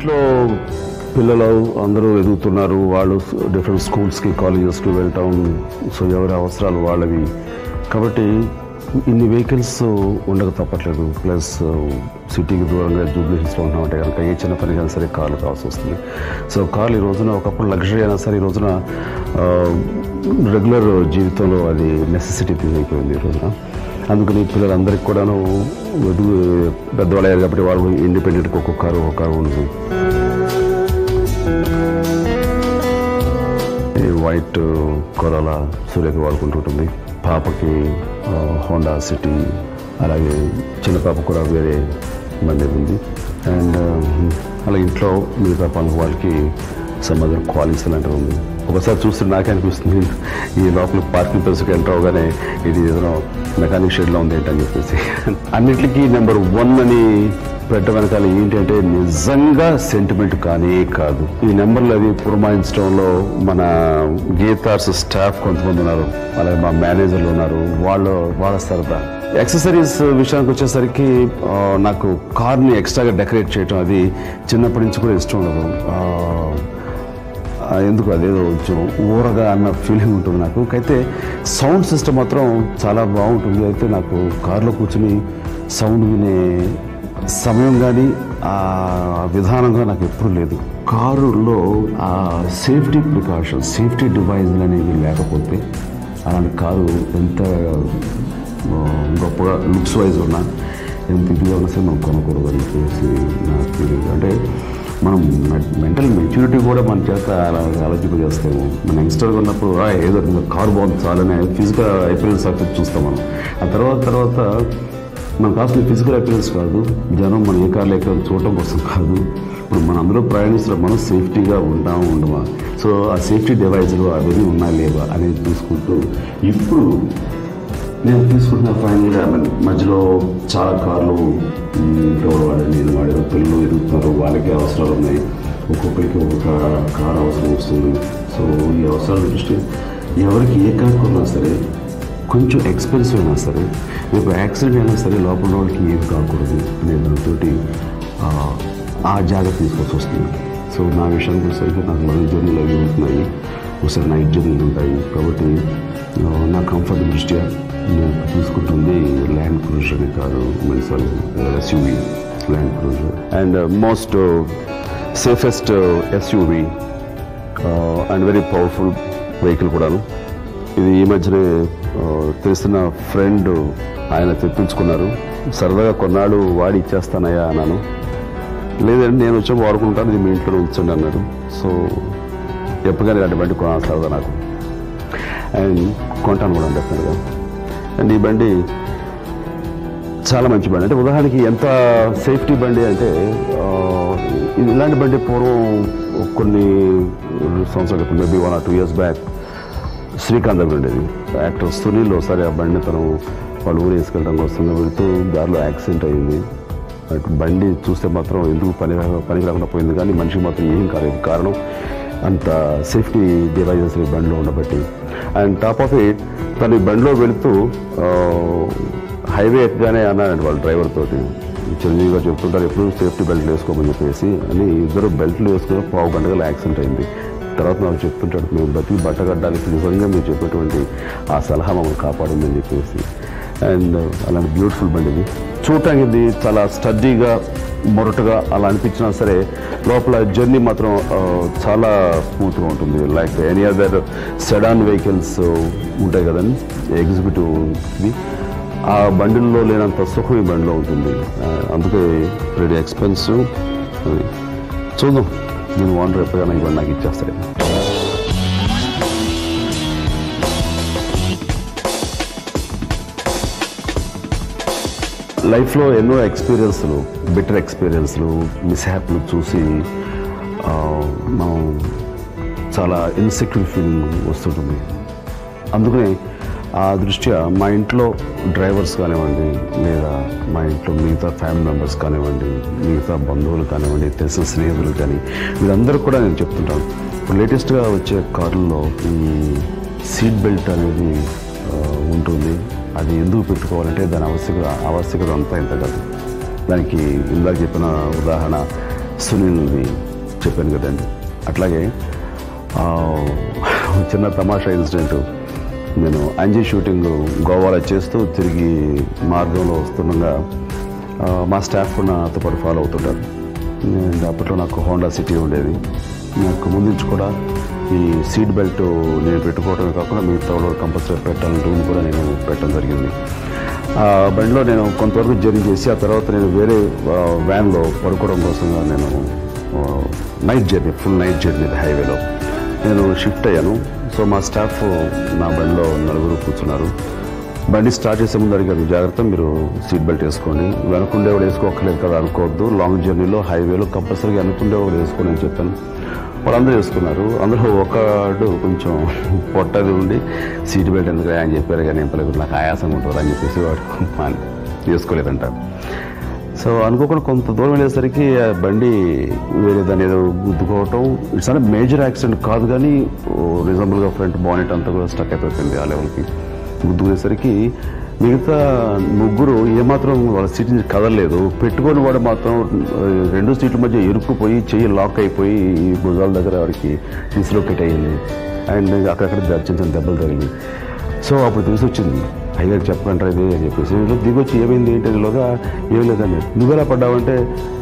ఇంట్లో పిల్లలు అందరూ ఎదుగుతున్నారు వాళ్ళు డిఫరెంట్ స్కూల్స్కి కాలేజెస్కి వెళ్ళటం సో ఎవరి అవసరాలు వాళ్ళవి కాబట్టి ఇన్ని వెహికల్స్ ఉండక తప్పట్లేదు ప్లస్ సిటీకి దూరంగా జూబ్లీ హిల్స్లో ఉన్నామంటే కనుక ఏ చిన్న పని కానీ సరే కార్లు కావాల్సి వస్తుంది సో కార్లు ఈ రోజున ఒకప్పుడు లగ్జరీ అయినా సరే ఈ రోజున రెగ్యులర్ జీవితంలో అది నెసెసిటీ అయిపోయింది ఈ రోజున అందుకని పిల్లలందరికీ కూడాను ఎదుగు పెద్దవాళ్ళు అయ్యారు కాబట్టి వాళ్ళు ఇండిపెండెంట్గా ఒక్కొక్క కారు ఒక కారు ఉంది ఈ వైట్ కొరాలా సూర్యకి వాడుకుంటుంటుంది పాపకి ఆ, హోండా సిటీ అలాగే చిన్న పాప కూడా వేరే బండి ఉంది అండ్ అలా ఇంట్లో మిగతా పనులు వాళ్ళకి సంబంధం క్వాలిటీస్ లాంటివి ఉంది ఒకసారి చూస్తే నాకే అనిపిస్తుంది ఈ లోపల పార్కింగ్ ప్లేస్కి ఎంటర్ అవగానే ఇది ఏదైనా మెకానిక్ షెడ్లో ఉంది ఏంటని చెప్పేసి అన్నిటికీ నెంబర్ వన్ అని పెట్ట వెనకాల ఏంటంటే నిజంగా సెంటిమెంట్ కానీ కాదు ఈ నెంబర్లు అవి పురమాయించడంలో మన గీతార్స్ స్టాఫ్ కొంతమంది ఉన్నారు అలాగే మా మేనేజర్లు ఉన్నారు వాళ్ళు వాళ్ళ సరదా యాక్సెసరీస్ విషయానికి వచ్చేసరికి ఆ, నాకు కార్ని ఎక్స్ట్రాగా డెకరేట్ చేయడం అది చిన్నప్పటి నుంచి కూడా ఇష్టం ఉండదు ఆ, ఆ, ఎందుకు అదేదో కొంచెం ఊరగా అన్న ఫీలింగ్ ఉంటుంది నాకు అయితే సౌండ్ సిస్టమ్ మాత్రం చాలా బాగుంటుంది అయితే నాకు కారులో కూర్చుని సౌండ్ వినే సమయం కానీ ఆ విధానంగా నాకు ఎప్పుడు లేదు కారులో ఆ సేఫ్టీ ప్రికాషన్స్ సేఫ్టీ డివైజ్లు అనేవి లేకపోతే అలాంటి కారు ఎంత ఆ, గొప్పగా లుక్స్ వైజ్ ఉన్నా ఎంత ఇదిగా ఉన్నా సరే మనం కొనకూడదు అని చెప్పేసి నా ఫీలింగ్ అంటే మనం మెంటల్ మెచ్యూరిటీ కూడా మన చేత అలా ఆలోచింపజేస్తాము మన యంగ్స్టర్గా ఉన్నప్పుడు "ఆ, ఏదో కారు బాగుంది చాలనే ఫిజికల్ అపిరెన్స్ సక్సెస్ చూస్తాం మనం ఆ తర్వాత తర్వాత మనకు కావాల్సిన ఫిజికల్ అపిరెన్స్ కాదు జనం మన ఏ కార్లు ఎక్కడ చూడటం కోసం కాదు ఇప్పుడు మన అందరూ ప్రయాణిస్తున్న మనం సేఫ్టీగా ఉంటాము ఉండమా సో ఆ సేఫ్టీ డివైజ్లు అవన్నీ ఉన్నాయి లేవా అనేది చూసుకుంటూ ఇప్పుడు నేను తీసుకుంటున్న ఫైనల్గా మధ్యలో చాలా కార్లు మ్, ఎవరు వాడారు నేను వాడారు పిల్లలు ఎదుగుతున్నారు వాళ్ళకి అవసరాలు ఉన్నాయి ఒక్కొక్కరికి ఒక్కొక్క కార్ అవసరం వస్తుంది సో ఈ అవసరాల దృష్టి ఎవరికి ఏ కార్ కొన్నా సరే కొంచెం ఎక్స్పెన్సివ్ అయినా సరే రేపు యాక్సిడెంట్ అయినా సరే లోపల వాళ్ళకి ఏమి కాకూడదు అనే దాంతో ఆ జాగ్రత్త తీసుకోవాల్సి వస్తుంది సో నా విషయానికి వచ్చేసరికి నాకు లాంగ్ జర్నీలు అవి ఉంటున్నాయి ఒకసారి నైట్ జర్నీలు ఉంటాయి కాబట్టి ఆ, నా కంఫర్ట్ దృష్ట్యా నేను తీసుకుంటుంది ల్యాండ్ క్రూజర్ అని కాదు sorry SUV Land Cruiser and most safest SUV and very powerful vehicle కూడాను ఇది ఈ మధ్యనే ఆ, తెలిసిన ఫ్రెండ్ ఆయన తెప్పించుకున్నారు సరదాగా కొన్నాళ్ళు వాడి ఇచ్చేస్తానయ్యా అన్నాను లేదండి నేను వచ్చి వాడుకుంటాను ఇది మీ ఇంట్లో ఉంచండి అన్నాడు సో ఎప్పటికైనా ఇలాంటి బండి కొనాలి సరదా నాకు అండ్ కొంటాను కూడా డెఫినెట్గా అండ్ ఈ బండి చాలా మంచి బండి అంటే ఉదాహరణకి ఎంత సేఫ్టీ బండి అంటే ఆ, ఇది ఇలాంటి బండి పూర్వం కొన్ని సంవత్సరాల క్రితం maybe one or two years back Srikanth దగ్గర ఉండేది యాక్టర్ సునీల్ ఒకసారి ఆ బండిని తను వాళ్ళు ఊరు వేసుకెళ్ళడం కోసం వెళుతూ దారిలో యాక్సిడెంట్ అయింది అటు బండి చూస్తే మాత్రం ఎందుకు పని పనికి రాకుండా పోయింది కానీ మనిషికి మాత్రం ఏం కాలేదు కారణం అంత సేఫ్టీ డివైజెస్ ఈ బండిలో ఉండబట్టి అండ్ టాప్ ఆఫ్ ఇట్ తను ఈ బండిలో వెళుతూ ఆ, హైవే ఎక్కగానే అన్నాడండి వాళ్ళ డ్రైవర్ తోటి చిరంజీవి గారు చెప్తుంటారు ఎప్పుడు సేఫ్టీ బెల్ట్ వేసుకోమని చెప్పేసి అని ఇద్దరు బెల్ట్లు వేసుకుని పావు గంటగా యాక్సిడెంట్ అయింది తర్వాత నాకు చెప్తుంటాడు మేము బతికి బట్టగడ్డానికి నిజంగా మీరు చెప్పేటువంటి ఆ సలహా మమ్మల్ని కాపాడిందని చెప్పేసి అండ్ అలాంటి బ్యూటిఫుల్ బండి ఇది చూడటానికి ఇది చాలా స్టడీగా మొరటుగా అలా అనిపించినా సరే లోపల జర్నీ మాత్రం ఆ, చాలా స్మూత్గా ఉంటుంది like any other sedan vehicles ఉంటాయి కదండి ఎగ్జిక్యూటివ్ ఇది ఆ బండిల్లో లేనంత సుఖం ఈ బండిలో ఉంటుంది ఆ, అందుకే వెరీ ఎక్స్పెన్సివ్ అది చూద్దాం నేను ఓనర్ ఎప్పుడైనా ఈ బండి నాకు ఇచ్చేస్తాడు లైఫ్లో ఎన్నో ఎక్స్పీరియన్స్లు బెటర్ ఎక్స్పీరియన్స్లు మిస్హ్యాప్లు చూసి ఆ, మనం చాలా ఇన్సెక్యూర్ ఫీలింగ్ వస్తుంటుంది అందుకనే ఆ దృష్ట్యా మా ఇంట్లో డ్రైవర్స్ కానివ్వండి లేదా మా ఇంట్లో మిగతా ఫ్యామిలీ మెంబర్స్ కానివ్వండి మిగతా బంధువులు కానివ్వండి తెలిసిన స్నేహితులు కానీ వీళ్ళందరూ కూడా నేను చెప్తుంటాను ఇప్పుడు లేటెస్ట్గా వచ్చే కార్లలో ఈ సీట్ బెల్ట్ అనేది ఆ, ఉంటుంది అది ఎందుకు పెట్టుకోవాలంటే దాని ఆవశ్యక ఆవశ్యకత అంతా ఇంత కాదు దానికి ఇందాక చెప్పిన ఉదాహరణ సునీల్ది చెప్పాను కదండి అట్లాగే ఆ, చిన్న తమాషా ఇన్సిడెంట్ నేను అంజీ షూటింగ్ గోవాలో చేస్తూ తిరిగి మార్గంలో వస్తుండగా ఆ, మా స్టాఫ్ కూడా నాతో పాటు ఫాలో అవుతుంటారు నేను అప్పట్లో నాకు హోండా సిటీ ఉండేది నాకు ముందు నుంచి కూడా ఈ సీట్ బెల్ట్ నేను పెట్టుకోవడమే కాకుండా మిగతా వాళ్ళు కంపల్సరీ పెట్టాలని రూమ్ కూడా నేను పెట్టడం జరిగింది ఆ బండిలో నేను కొంతవరకు జర్నీ చేసి ఆ తర్వాత నేను వేరే ఆ, వ్యాన్లో పడుకోవడం కోసంగా నేను ఆ, night journey full night journey హైవేలో నేను షిఫ్ట్ అయ్యాను సో మా స్టాఫ్ నా బండిలో నలుగురు కూర్చున్నారు బండి స్టార్ట్ చేసే ముందు అడిగారు జాగ్రత్త మీరు సీట్ బెల్ట్ వేసుకోండి వెనకుండేవాడు వేసుకోకలేదు కదా అనుకోవద్దు లాంగ్ జర్నీలో హైవేలో కంపల్సరీగా వెనకుండేవాడు వేసుకోండి అని చెప్పాను వాళ్ళందరూ వేసుకున్నారు అందులో ఒకడు కొంచెం పొట్టది ఉండి సీట్ బెల్ట్ ఎందుకు అని చెప్పారు కానీ ఎంపలేదు నాకు ఆయాసం ఉంటుంది అని చెప్పేసి వాడు మాని వేసుకోలేదంట సో అనుకోకుండా కొంత దూరం వెళ్ళేసరికి ఆ బండి వేరే దాన్ని ఏదో గుద్దుకోవటం ఇట్స్ అంటే మేజర్ యాక్సిడెంట్ కాదు కానీ రీజనబుల్గా ఫ్రంట్ బానెట్ అంతా కూడా స్టక్ అయిపోయింది ఆ లెవెల్కి గుద్దుకునేసరికి మిగతా ముగ్గురు ఏమాత్రం వాళ్ళ సీట్ నుంచి కదలలేదు పెట్టుకొని వాడు మాత్రం ఆ, రెండు సీట్ల మధ్య ఇరుక్కుపోయి చెయ్యి లాక్ అయిపోయి ఈ భుజాల దగ్గర వాడికి డిస్లోకేట్ అయ్యింది అండ్ అక్కడక్కడ ద- చిన్న చిన్న దెబ్బలు తగిలి సో అప్పుడు తెలిసి వచ్చింది అయ్యారు చెప్పకంటారు ఇది అని చెప్పేసి వీళ్ళు దిగొచ్చి ఏమైంది ఏంటి అనేలోగా ఏం లేదండి నువ్వెలా పడ్డావంటే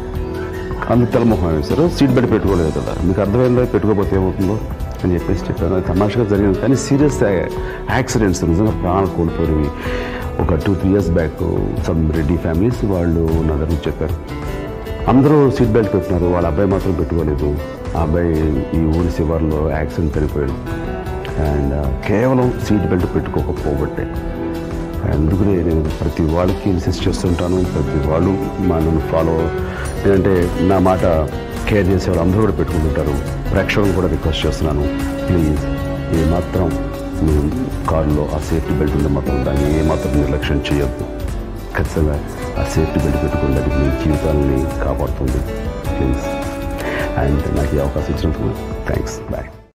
అందుకు తెల్లమొహం వేశారు సీట్ బెల్ట్ పెట్టుకోలేదు కదా మీకు అర్థమైందా పెట్టుకోకపోతే ఏమవుతుందో అని చెప్పేసి చెప్పాను అది తమాషగా జరిగింది కానీ సీరియస్ యాక్సిడెంట్స్ నిజంగా ప్రాణాలు కోల్పోయినవి ఒక two three years back some Reddy families వాళ్ళు నా దగ్గర చెప్పారు అందరూ సీట్ బెల్ట్ పెట్టినారు వాళ్ళ అబ్బాయి మాత్రం పెట్టుకోలేదు ఆ అబ్బాయి ఈ ఊరి శివార్లో యాక్సిడెంట్ చనిపోయాడు అండ్ కేవలం సీట్ బెల్ట్ పెట్టుకోకపోబట్టే అందుకనే నేను ప్రతి వాళ్ళకి ఇన్సిస్ట్ చేస్తుంటాను ప్రతి వాళ్ళు మా నన్ను ఫాలో ఏంటంటే నా మాట కేర్ చేసే వాళ్ళు అందరూ కూడా పెట్టుకుంటుంటారు ప్రేక్షకులను కూడా రిక్వెస్ట్ చేస్తున్నాను ప్లీజ్ ఏమాత్రం మీ కారులో ఆ సేఫ్టీ బెల్ట్ ఉంటే మాత్రం దాన్ని ఏమాత్రం నిర్లక్ష్యం చేయొద్దు ఖచ్చితంగా ఆ సేఫ్టీ బెల్ట్ పెట్టుకుని అది మీ జీవితాలని కాపాడుతుంది ప్లీజ్ అండ్ నాకు ఈ అవకాశం ఇచ్చినందుకు థ్యాంక్స్ బాయ్